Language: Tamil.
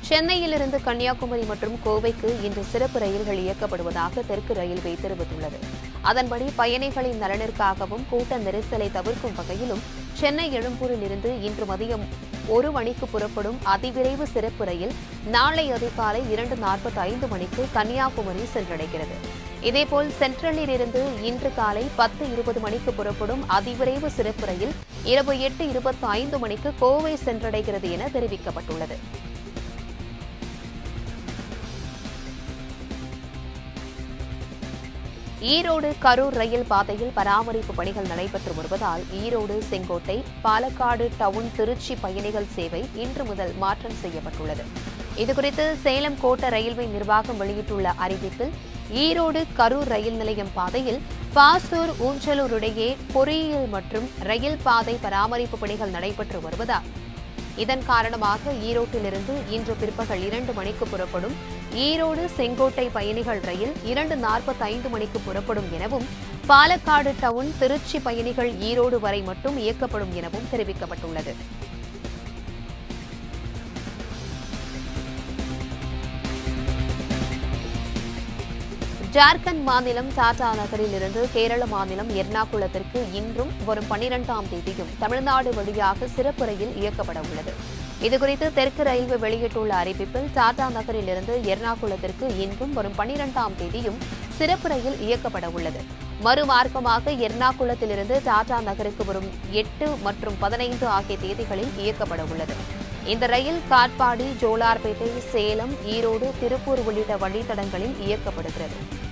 சென்னையிலிருந்து கன்னியாகுமரி மற்றும் கோவைக்கு இன்று சிறப்பு ரயில்கள் இயக்கப்படுவதாக தெற்கு ரயில்வே தெரிவித்துள்ளது அதன்படி பயணிகளின் நலனிற்காகவும் கூட்ட நெரிசலை தவிர்க்கும் வகையிலும் சென்னை எழும்பூரில் இருந்து இன்று மதியம் ஒரு மணிக்கு புறப்படும் அதிவிரைவு சிறப்பு ரயில் நாளை அதிகாலை இரண்டு நாற்பத்தி ஐந்து மணிக்கு கன்னியாகுமரி சென்றடைகிறது இதேபோல் சென்ட்ரலில் இருந்து இன்று காலை பத்து இருபது மணிக்கு புறப்படும் அதிவிரைவு சிறப்பு ரயில் இரவு எட்டு இருபத்தி ஐந்து மணிக்கு கோவை சென்றடைகிறது என தெரிவிக்கப்பட்டுள்ளது ஈரோடு கரூர் ரயில் பாதையில் பராமரிப்பு பணிகள் நடைபெற்று வருவதால் ஈரோடு செங்கோட்டை பாலக்காடு டவுன் திருச்சி பயணிகள் சேவை இன்று முதல் மாற்றம் செய்யப்பட்டுள்ளது இதுகுறித்து சேலம் கோட்ட ரயில்வே நிர்வாகம் வெளியிட்டுள்ள அறிவிப்பில் ஈரோடு கரூர் ரயில் நிலையம் பாதையில் பாசூர் ஊஞ்சலூர் இடையே பொறியியல் மற்றும் ரயில் பாதை பராமரிப்பு பணிகள் நடைபெற்று வருவதால் இதன் காரணமாக ஈரோட்டிலிருந்து இன்று பிற்பகல் இரண்டு மணிக்கு புறப்படும் ஈரோடு செங்கோட்டை பயணிகள் ரயில் இரண்டு நாற்பத்தி ஐந்து மணிக்கு புறப்படும் எனவும் பாலக்காடு டவுன் திருச்சி பயணிகள் ஈரோடு வரை மட்டும் இயக்கப்படும் எனவும் தெரிவிக்கப்பட்டுள்ளது ஜார்க்கண்ட் மாநிலம் டாடா நகரில் இருந்து கேரள மாநிலம் எர்ணாகுளத்திற்கு இன்றும் வரும் பனிரெண்டாம் தேதியும் தமிழ்நாடு வழியாக சிறப்பு ரயில் இயக்கப்பட உள்ளது இதுகுறித்து தெற்கு ரயில்வே வெளியிட்டுள்ள அறிவிப்பில் டாடா நகரில் இருந்து எர்ணாகுளத்திற்கு இன்றும் வரும் பனிரெண்டாம் தேதியும் சிறப்பு ரயில் இயக்கப்பட உள்ளது மறுமார்க்கமாக எர்ணாகுளத்திலிருந்து டாடா நகருக்கு வரும் எட்டு மற்றும் பதினைந்து ஆகிய தேதிகளில் இயக்கப்பட உள்ளது இந்த ரயில் காட்பாடி ஜோலார்பேட்டை சேலம் ஈரோடு திருப்பூர் உள்ளிட்ட வழித்தடங்களில் இயக்கப்படுகிறது